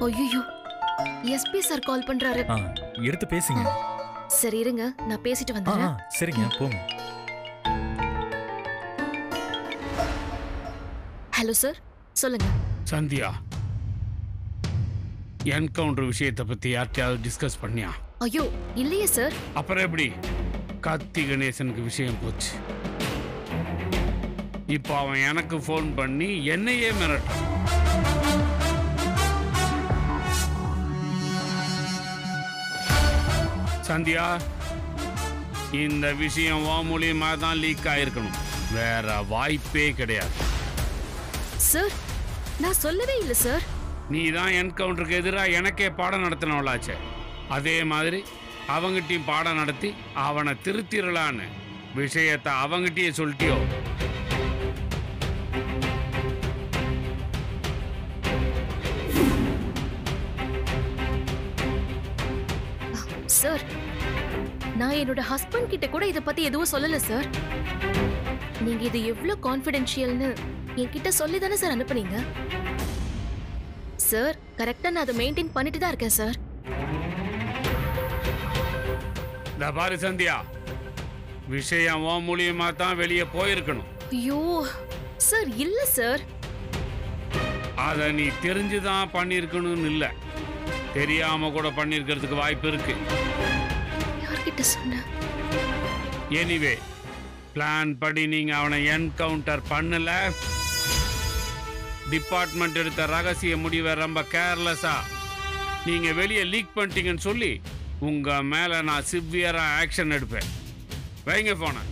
ஐயோ SP sir call பண்றாரு ஆ எடுத்து பேசுங்க சரி இருங்க நான் பேசிட்டு ஆ ஆ, வந்துடுறேன் சரிங்க போங்க ஹலோ சார் சொல்லுங்க சந்தியா என்கவுண்டர் விஷயத்தை பத்தி யார்கிட்டயாவது டிஸ்கஸ் பண்ணியா ஐயோ இல்லையே சார் அப்புறம் எப்படி கார்த்தி கணேசனுக்கு விஷயம் போச்சு இப்போ அவன் எனக்கு ஃபோன் பண்ணி என்னையே மிரட்டான் சந்தியா இந்த விஷயம் வா மூலியமா தான் லீக் ஆயிருக்கணும் வேற வாய்ப்பே கிடையாது சார் நான் சொல்லவே இல்லை சார் நீ தான் என்கவுண்டருக்கு எதிராக எனக்கே பாடம் நடத்தினவளாச்சே அதே மாதிரி அவங்கிட்டையும் பாடம் நடத்தி அவனை திருத்திரலான்னு விஷயத்தை அவங்கிட்டயே சொல்லிட்டியோ சார் நான் என்னோட ஹஸ்பண்ட் கிட்ட கூட இத பத்தி எதுவும் சொல்லல சார் நீங்க இது எவ்வளவு கான்ஃபிடென்ஷியல்னு என்கிட்ட சொல்லி தானே சார் அனுப்புனீங்க சார் கரெக்டா நான் அதை மெயின்டைன் பண்ணிட்டு தான் இருக்கேன் சார் இந்த பாரு சந்தியா விஷயம் உன் மூலியமா தான் வெளியே போயிருக்கணும் ஐயோ சார் இல்ல சார் அதை நீ தெரிஞ்சுதான் பண்ணியிருக்கணும்னு இல்லை தெரியாம கூட பண்ணியிருக்கிறதுக்கு வாய்ப்பு இருக்கு யார்கிட்ட சொன்ன எனிவே பிளான் படி நீங்க அவனை என்கவுண்டர் பண்ணல டிபார்ட்மெண்ட் எடுத்த ரகசிய முடிவை ரொம்ப கேர்லெஸ்ஸா நீங்க வெளியே லீக் பண்ணிட்டீங்கன்னு சொல்லி உங்க மேல நான் சிவியரா ஆக்ஷன் எடுப்பேன் வைங்க போன